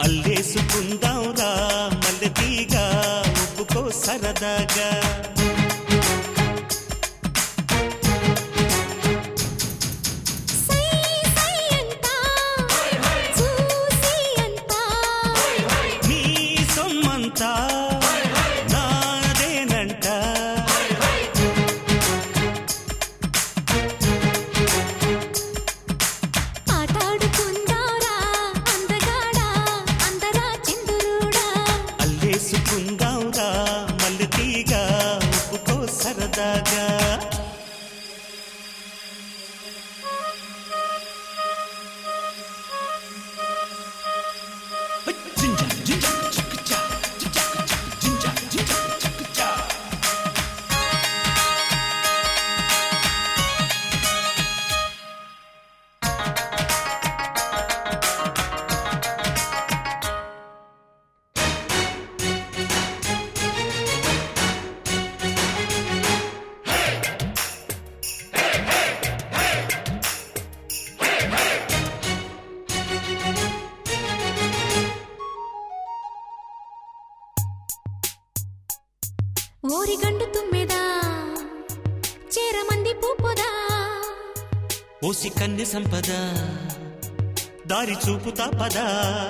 అల్లేసుకుందాంరా మల్లెతీగా ఒప్పుకో సరదాగా సై సై అంటా చూసి అంటా నీ సొమ్మంతా నాదేనంట ఆటాడుకుందారా అందగాడా అందరా చంద్రుడా అల్లేసుకుందాంరా మల్లెతీగా ఒప్పుకో సరదాగా ఓరిగండు తుమ్మెదా చేరమంది పూపొదా ఓసి కన్నె సంపద దారి చూపుతా పదా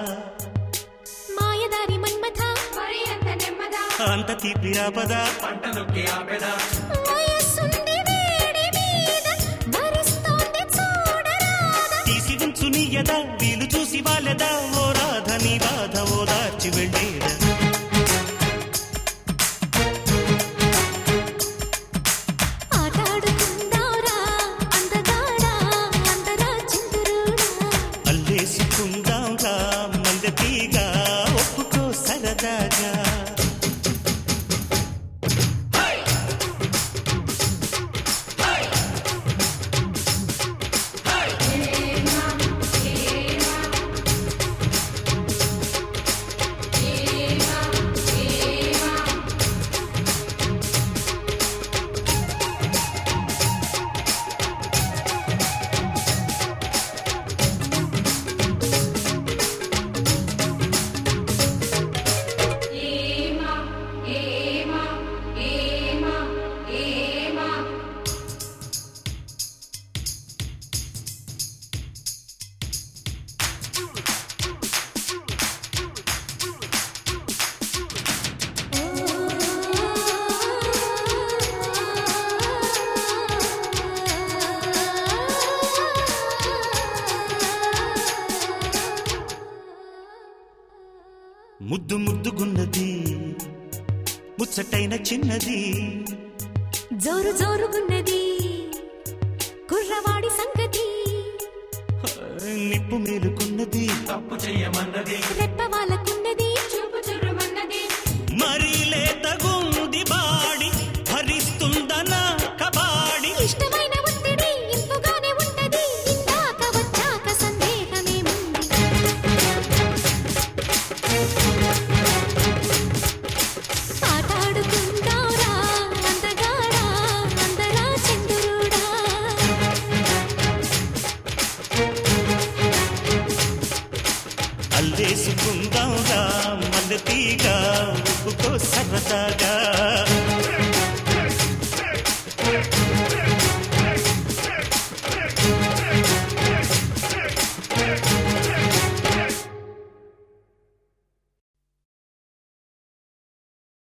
మాయదారి మన్మథ అంత తీపిరా పదా వయస్సుంది వేడి మీద భరిస్తోంది చూడరాదా తీసి ఉంచు నీ యదా వీలు చూసి వాళ్ళదా ఓ రాధ నీ బాధ ఓ దార్చి వెళ్ళేదా ఆటాడుకుందారా అందగాడా అందరా చంద్రుడా అల్లేసుకుందాంరా మల్లెతీగా ఒప్పుకో సరదాగా ముద్దు ముద్దుగున్నది ముచ్చటైన చిన్నది జోరు జోరుగున్నది కుర్రవాడి సంగతి నిప్పు మేలుకున్నది రెప్ప వాళ్ళకున్నది చూపు చుర్రుమన్నది మరి లేతగుంది బాడి భరిస్తుందనా కబాడి ఇష్టమైన ఒత్తిడి ఇంపుగానే ఉంటది ఇందాక వచ్చాక సందేహమేముంది ఆటాడుకుందారా అందగాడా అందరా చంద్రుడా అల్లేసుకుందాంరా మల్లెతీగా ఒప్పుకో సరదాగా